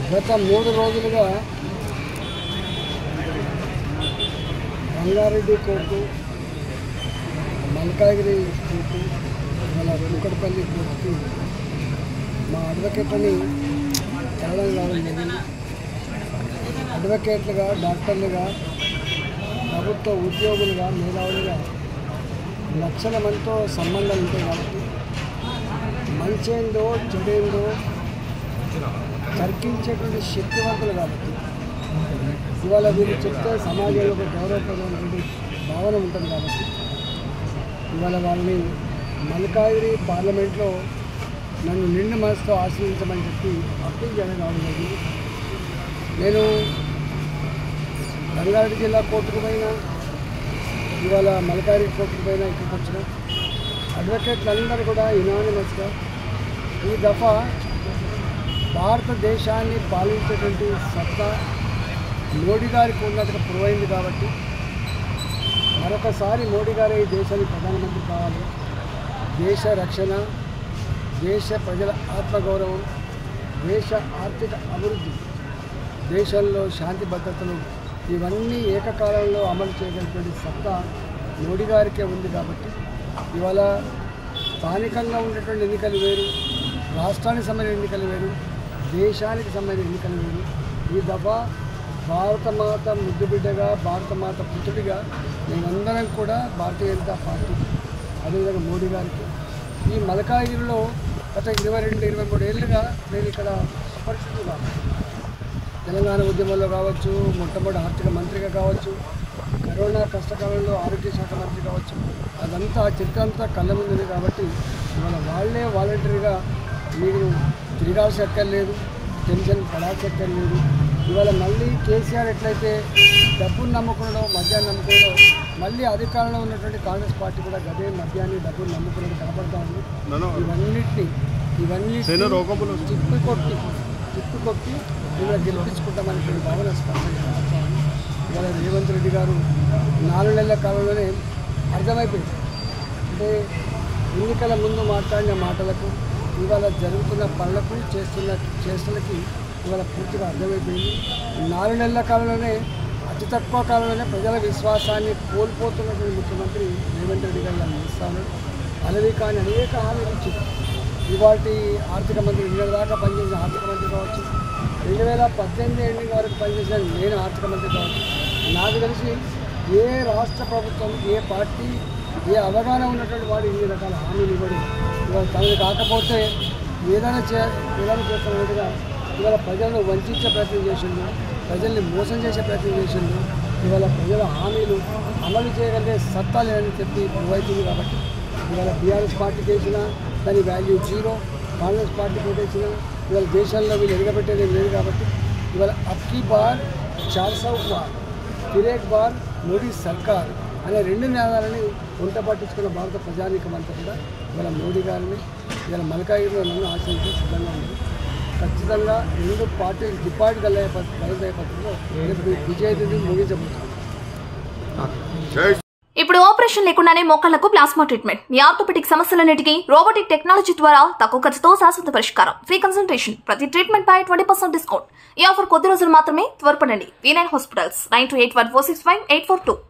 గత మూడు రోజులుగా రంగారెడ్డి కోర్టు మల్కాగిరి కోర్టు మన కుక్కడపల్లి కోర్టుకి మా అడ్వకేట్లని తేడం రావడం జరిగింది అడ్వకేట్లుగా డాక్టర్లుగా ప్రభుత్వ ఉద్యోగులుగా మేధావులుగా లక్షల మందితో సంబంధాలు ఉంటాయి కాబట్టి మంచేందో చెడేందో తర్కించేటువంటి శక్తివంతులు కాబట్టి ఇవాళ వీళ్ళు చెప్తే సమాజంలో ఒక గౌరవప్రదమైనటువంటి భావన ఉంటుంది కాబట్టి ఇవాళ వాళ్ళని మల్కాగిరి పార్లమెంట్లో నన్ను నిండు మనసుతో ఆశ్రయించమని చెప్పి అప్పీల్ చేయడం రావడం జరిగింది నేను రంగారెడ్డి జిల్లా కోర్టుకు పోయినా ఇవాళ మల్కాగిరి కోర్టుకు పోయినా ఇక్కడికి వచ్చిన అడ్వకేట్లు అందరూ కూడా యునానిమస్గా ఈ దఫా భారతదేశాన్ని పాలించేటువంటి సత్తా మోడీ గారికి ఉన్నట్టుగా ప్రూవ్ అయింది కాబట్టి మరొకసారి మోడీ గారే ఈ దేశానికి ప్రధానమంత్రి కావాలి దేశ రక్షణ దేశ ప్రజల ఆత్మగౌరవం దేశ ఆర్థిక అభివృద్ధి దేశంలో శాంతి భద్రతలు ఇవన్నీ ఏకకాలంలో అమలు చేయగలిగినటువంటి సత్తా మోడీ గారికే ఉంది కాబట్టి ఇవాళ స్థానికంగా ఉండేటువంటి ఎన్నికలు వేరు రాష్ట్రానికి సంబంధించిన ఎన్నికలు వేరు దేశానికి సంబంధించిన ఎన్నికలు వేరు ఈ దఫా భారతమాత ముద్దుబిడ్డగా భారతమాత పుత్రుడిగా మేమందరం కూడా భారతీయ జనతా పార్టీ అదేవిధంగా మోడీ గారికి ఈ మలకాగిరిలో గత ఇరవై రెండు ఇరవై మూడు ఏళ్ళుగా నేను ఇక్కడ అపరిచితుగా తెలంగాణ ఉద్యమంలో కావచ్చు మొట్టమొదటి ఆర్థిక మంత్రిగా కావచ్చు కరోనా కష్టకాలంలో ఆరోగ్య శాఖ మంత్రి కావచ్చు అదంతా ఆ చరిత్ర అంతా కళ్ళ ముందుంది కాబట్టి ఇవాళ వాళ్ళే వాలంటరీగా మీరు తిరగాల్సి ఎక్కర్లేదు టెన్షన్ పడాల్సి ఎక్కర్లేదు ఇవాళ మళ్ళీ కేసీఆర్ ఎట్లయితే డబ్బును నమ్ముకున్నాడో మద్యాన్ని నమ్ముకున్నాడో మళ్ళీ అధికారంలో ఉన్నటువంటి కాంగ్రెస్ పార్టీ కూడా గదే మద్యాన్ని డబ్బును నమ్ముకున్నది కనబడతా ఉంది ఇవన్నిటిని ఇవన్నీ తిప్పి కొట్టి తిప్పి కొట్టి ఇలా గెలిపించుకుంటామనేటువంటి భావన స్పష్టంగా కనబడతా ఉంది ఇవాళ రేవంత్ రెడ్డి గారు నాలుగు నెలల కాలంలోనే అర్థమైపోయింది అంటే ఎన్నికల ముందు మాట్లాడిన మాటలకు ఇవాళ జరుగుతున్న పనులకు చేస్తున్న చేష్టలకి ఇవాళ పూర్తిగా అర్థమైపోయింది నాలుగు నెలల కాలంలోనే అతి తక్కువ కాలంలోనే ప్రజల విశ్వాసాన్ని కోల్పోతున్నటువంటి ముఖ్యమంత్రి రేవంత్ రెడ్డి గారు అందిస్తాను అలవి కానీ అనేక హామీలు ఇచ్చి ఇవాటి ఆర్థిక మంత్రి నిన్న దాకా పనిచేసిన ఆర్థిక మంత్రి కావచ్చు రెండు వేల పద్దెనిమిది ఎండింగ్ వరకు పనిచేసిన నేను ఆర్థిక మంత్రి కావచ్చు నాకు తెలిసి ఏ రాష్ట్ర ప్రభుత్వం ఏ పార్టీ ఏ అవగాహన ఉన్నటువంటి వాడు ఇన్ని రకాల హామీలు ఇవ్వడు ఇవాళ తనది కాకపోతే ఏదైనా చే ఏదైనా చేస్తున్నట్టుగా ఇవాళ ప్రజలను వంచే ప్రయత్నం చేసిండు ప్రజల్ని మోసం చేసే ప్రయత్నం చేసిండు ఇవాళ ప్రజల హామీలు అమలు చేయగలిగే సత్తా లేదని చెప్పి ప్రూవ్ అవుతుంది కాబట్టి ఇవాళ బీఆర్ఎస్ పార్టీకి వేసిన దాని వాల్యూ జీరో కాంగ్రెస్ పార్టీకి ఓటేసిన ఇవాళ దేశంలో వీళ్ళు ఎరగబెట్టేది ఏం లేదు కాబట్టి ఇవాళ అప్కీ బార్ చార్ సౌ బార్ ఫిరేక్ బార్ మోడీ సర్కార్ అనే రెండు నినాదాలని వంట పట్టించుకున్న భారత ప్రజానీకం అంతా కూడా ఇవాళ మోడీ గారిని ఇవాళ మలకాగిరిలో నన్ను ఆశ్రయించే సిద్ధంగా ఉంది ఖచ్చితంగా రెండు పార్టీలు డిపాజిట్ గల గలదయ్యే పద్ధతిలో రేపు విజయదిని ముగించబోతున్నాను ఇప్పుడు ఆపరేషన్ లేకుండానే మోకాళ్లకు ప్లాస్మా ట్రీట్మెంట్ మీ ఆర్థోపెటిక్ సమస్యలన్నిటికీ రోబోటిక్ టెక్నాలజీ ద్వారా తక్కువ ఖర్చుతో శాశ్వత పరిష్కారం ఫ్రీ కన్సల్టేషన్ ప్రతి ట్రీట్మెంట్ పై ట్వంటీ పర్సెంట్ డిస్కౌంట్ ఈ ఆఫర్ కొద్ది రోజులు మాత్రమే త్వరపడండి V nine hospitals nine two eight one four six five eight four two